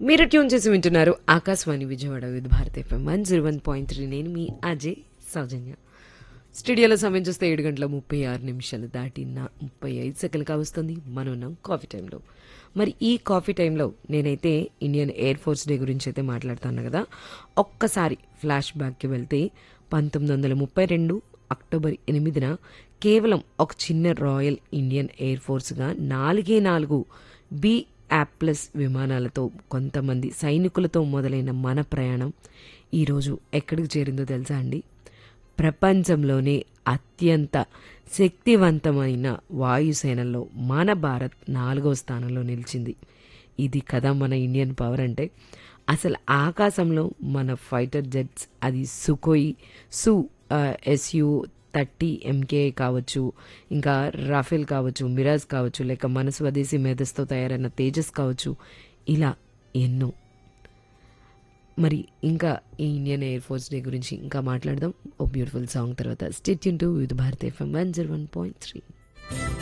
మీరు ట్యూన్ చేసి వింటున్నారు Akashvani Vijayawada with Bharat FM one zero one point three నేను మీ అజయ్ సౌజన్య స్టూడియోలో సమయం చూస్తే ఏడు గంటల ముప్పై ఆరు నిమిషాలు దాటిన ముప్పై ఐదు సెకండ్లు కావస్తుంది మనం ఉన్నాం కాఫీ టైంలో మరి ఈ కాఫీ టైంలో నేనైతే ఇండియన్ ఎయిర్ ఫోర్స్ డే గురించి అయితే మాట్లాడుతాను కదా ఒక్కసారి ఫ్లాష్ బ్యాక్కి వెళ్తే పంతొమ్మిది వందల ముప్పై రెండు అక్టోబర్ ఎనిమిదిన కేవలం ఒక చిన్న రాయల్ ఇండియన్ ఎయిర్ ఫోర్స్గా నాలుగే నాలుగు బి యాప్లస్ విమానాలతో కొంతమంది సైనికులతో మొదలైన మన ప్రయాణం ఈరోజు ఎక్కడికి చేరిందో తెలుసా అండి ప్రపంచంలోనే అత్యంత శక్తివంతమైన వాయుసేనల్లో మన భారత్ నాలుగో స్థానంలో నిలిచింది ఇది కదా మన ఇండియన్ పవర్ అంటే అసలు ఆకాశంలో మన ఫైటర్ జెట్స్ అది సుకోయి సు ఎస్యు థర్టీ ఎంకే కావచ్చు ఇంకా రాఫెల్ కావచ్చు మిరాజ్ కావచ్చు లేక మన స్వదేశీ మేధస్తో తయారైన తేజస్ కావచ్చు ఇలా ఎన్నో మరి ఇంకా ఈ ఇండియన్ ఎయిర్ ఫోర్స్ డే గురించి ఇంకా మాట్లాడదాం ఓ బ్యూటిఫుల్ సాంగ్ తర్వాత స్టేట్ టు with Bharat FM one zero one point three